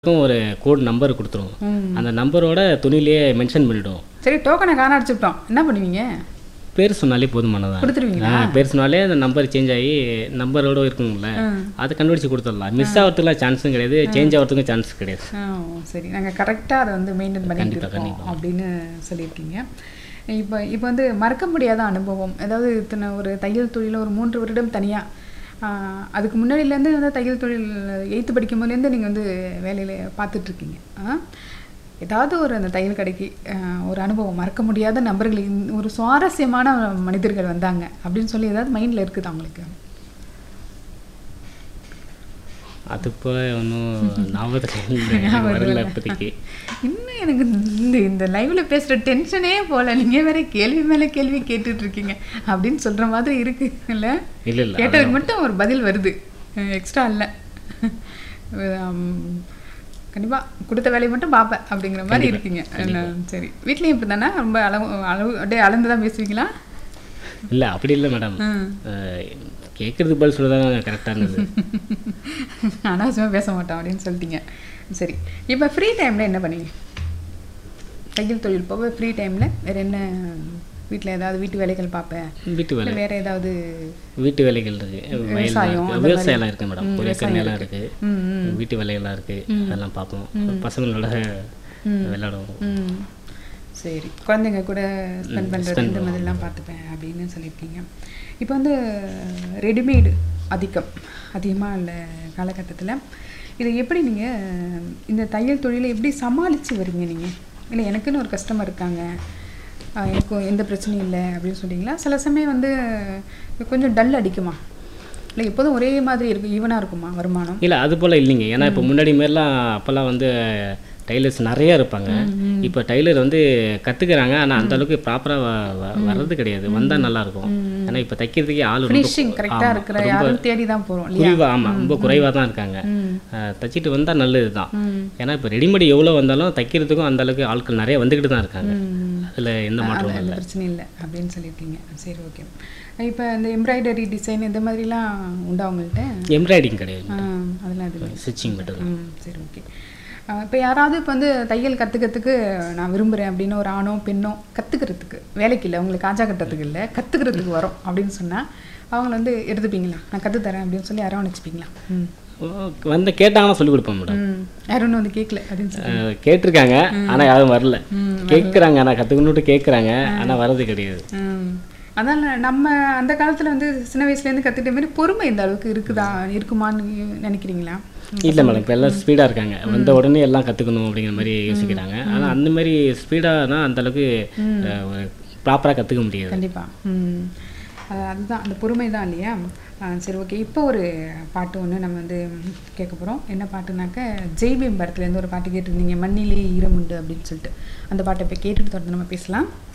க்கும் ஒரு code number கொடுத்துருவோம் ம். அந்த நம்பரோட துணியிலேயே மென்ஷன் பண்ணிவிடுவோம் சரி டோக்கனை காண அடிச்சுட்டோம் என்ன பண்ணுவீங்க பேர் சொன்னாலே போதுமானதான் கொடுத்துருவீங்களா ஆ, பேர் சொன்னாலே அந்த நம்பர் சேஞ்ச் ஆகி நம்பரோட இருக்குங்கள ம். அதை கண்டுபிடிச்சு கொடுத்துடலாம் மிஸ் ஆகிறதுக்குலாம் சான்ஸும் கிடையாது சேஞ்ச் ஆகிறதுக்கும் சான்ஸ் கிடையாது ஆ, சரி நாங்கள் கரெக்டாக அதை வந்து மெயின்டைன் பண்ணிட்டு கண்டிப்பா, இருக்கோம் கண்டிப்பா. அப்படின்னு சொல்லியிருக்கீங்க இப்போ இப்போ வந்து மறக்க முடியாத அனுபவம் அதாவது இத்தனை ஒரு தையல் தொழிலில் ஒரு மூன்று வருடம் தனியாக அதுக்கு முன்னாடியிலேருந்து வந்து தையல் தொழில் எயித்து படிக்கும் போதுலேருந்து நீங்கள் வந்து வேலையில் பார்த்துட்ருக்கீங்க ஏதாவது ஒரு அந்த தையல் கடைக்கு ஆ, ஒரு அனுபவம் மறக்க முடியாத நபர்கள் இந்த ஒரு சுவாரஸ்யமான மனிதர்கள் வந்தாங்க அப்படின்னு சொல்லி ஏதாவது மைண்டில் இருக்குதா உங்களுக்கு அது இப்போ ஒன்றும் ஞாபகத்தில் வரல இப்போதைக்கு இன்னும் எனக்கு இந்த இந்த லைவ்ல பேசுற டென்ஷனே போல நீங்க வேற கேள்வி மேல கேள்வி கேட்டுட்டு இருக்கீங்க அப்படின்னு சொல்ற மாதிரி இருக்கு இல்ல இல்லை இல்லை கேட்டதுக்கு மட்டும் ஒரு பதில் வருது எக்ஸ்ட்ரா இல்ல உம், கண்டிப்பா கொடுத்த வேலையை மட்டும் பார்ப்பேன் அப்படிங்கிற மாதிரி இருக்கீங்க என்ன, சரி வீட்லயும் இப்படி தானே ரொம்ப அளவு அளவு அப்படியே அளந்து தான் பேசுவீங்களா இல்லை அப்படி இல்லை மேடம் ம். கேட்குறது பதில் சொல்லுதான் கரெக்டாக இருந்தது அனாவசியமாக பேச மாட்டோம் அப்படின்னு சொல்லிட்டீங்க சரி இப்போ ஃப்ரீ டைமில் என்ன பண்ணுவீங்க தையல் தொழில் போக ஃப்ரீ டைமில் வேற என்ன வீட்டில் ஏதாவது வீட்டு வேலைகள் பார்ப்பேன் வீட்டு வேலை இல்லை வேற ஏதாவது வீட்டு வேலைகள் இருக்கு வயல் விவசாயம், இருக்கு. அந்த மாதிரி. விவசாயம்லாம் இருக்கு மேடம் ம், ஒரு ஏக்கர் விவசாயம் நிலம் இருக்கு ம் ம் வீட்டு வேலைகள்லாம் இருக்கு அதெல்லாம் பார்ப்போம் பசங்களோட விளையாடுவோம் ம் சரி குழந்தைங்க கூட ஸ்பெண்ட் பண்ணுறது இந்த மாதிரிலாம் பார்த்துப்பேன் அப்படின்னு சொல்லியிருக்கீங்க இப்போ வந்து ரெடிமேடு அதிகம் அதிகமாக உள்ள காலகட்டத்தில் இதை எப்படி நீங்கள் இந்த தையல் தொழிலை எப்படி சமாளித்து வரீங்க நீங்கள் இல்லை எனக்குன்னு ஒரு கஸ்டமர் இருக்காங்க ஆஹ் எனக்கு எந்த பிரச்சனையும் இல்லை அப்படின்னு சொல்றீங்களா சில சமயம் வந்து கொஞ்சம் டல் அடிக்குமா இல்லை எப்போதும் ஒரே மாதிரி இருக்கும் ஈவனாக இருக்குமா வருமானம் இல்லை அது போல் இல்லைங்க ஏன்னா இப்போ முன்னாடி மாரிலாம் அப்போல்லாம் வந்து டைலர்ஸ் நிறைய இருப்பாங்க இப்போ டைலர் வந்து கற்றுக்குறாங்க ஆனால் அந்த அளவுக்கு ப்ராப்பராக வர்றது கிடையாது வந்தால் நல்லா இருக்கும் ஏன்னா இப்போ தைக்கிறதுக்கே ஆள் ரொம்ப ஃபினிஷிங் கரெக்டாக ஆமா, இருக்கிற யாரும் தேடி தான் போகிறோம் இல்லையா குறைவா ஆமாம் ரொம்ப குறைவாக தான் இருக்காங்க ம் அஹ், தச்சிட்டு வந்தால் நல்லது தான் ம் ஏன்னா இப்போ ரெடிமேட் எவ்வளோ வந்தாலும் தைக்கிறதுக்கும் அந்த அளவுக்கு ஆட்கள் நிறைய வந்துக்கிட்டு தான் இருக்காங்க ம். அதில் எந்த மாற்றமும் அது இல்லை பிரச்சனை இல்லை அப்படின்னு சொல்லியிருக்கீங்க சரி ஓகே இப்போ இந்த எம்ப்ராய்டரி டிசைன் இந்த மாதிரிலாம் உண்டா உங்கள்கிட்ட எம்ப்ராய்டிங் கிடையாது ஆ, அதெல்லாம் அது இல்லை. ஸ்டிச்சிங் மட்டும் ம் சரி ஓகே இப்போ யாராவது இப்போ வந்து தையல் கற்றுக்கிறதுக்கு நான் விரும்புகிறேன் அப்படின்னு ஒரு ஆணோ பெண்ணோ கற்றுக்கிறதுக்கு வேலைக்கு இல்லை உங்களுக்கு காஜா கட்டுறதுக்கு இல்லை கற்றுக்கிறதுக்கு வரோம் அப்படின்னு சொன்னால் அவங்கள வந்து எடுத்துப்பீங்களா நான் கற்றுத்தரேன் அப்படின்னு சொல்லி யாரும் நினச்சிப்பீங்களா ம் வந்து கேட்டாங்கன்னா சொல்லிக் கொடுப்போம் மேடம் ம் யாரும் இன்னும் வந்து கேட்கல அப்படின்னு சொல்லி அஹ், கேட்டிருக்காங்க ஆனால் யாரும் வரல ம், கேட்குறாங்க ஆனால் கற்றுக்கணுட்டு கேட்குறாங்க ஆனால் வர்றது கிடையாது ம். அதான் நம்ம அந்த காலத்துல வந்து சின்ன வயசுலேருந்து கற்றுக்கிட்ட மாதிரி பொறுமை இந்த அளவுக்கு இருக்குதா இருக்குமான்னு நினைக்கிறீங்களா இல்லை மேடம் இப்போ எல்லாம் ஸ்பீடாக இருக்காங்க வந்த உடனே எல்லாம் கற்றுக்கணும் அப்படிங்கிற மாதிரி யோசிக்கிறாங்க ஆனால் அந்த மாதிரி ஸ்பீடானா அந்த அளவுக்கு ப்ராப்பராக கற்றுக்க முடியாது கண்டிப்பா ம் அது- அதுதான் அந்த பொறுமை தான் இல்லையா ஆ, சரி ஓகே இப்போ ஒரு பாட்டு ஒன்று நம்ம வந்து கேட்க போகிறோம் என்ன பாட்டுனாக்க ஜெய்பீம் படத்துலேருந்து ஒரு பாட்டு கேட்டிருந்தீங்க மண்ணிலே ஈரமுண்டு அப்படின்னு சொல்லிட்டு அந்த பாட்டை இப்போ கேட்டுட்டு தொடர்ந்து நம்ம பேசலாம்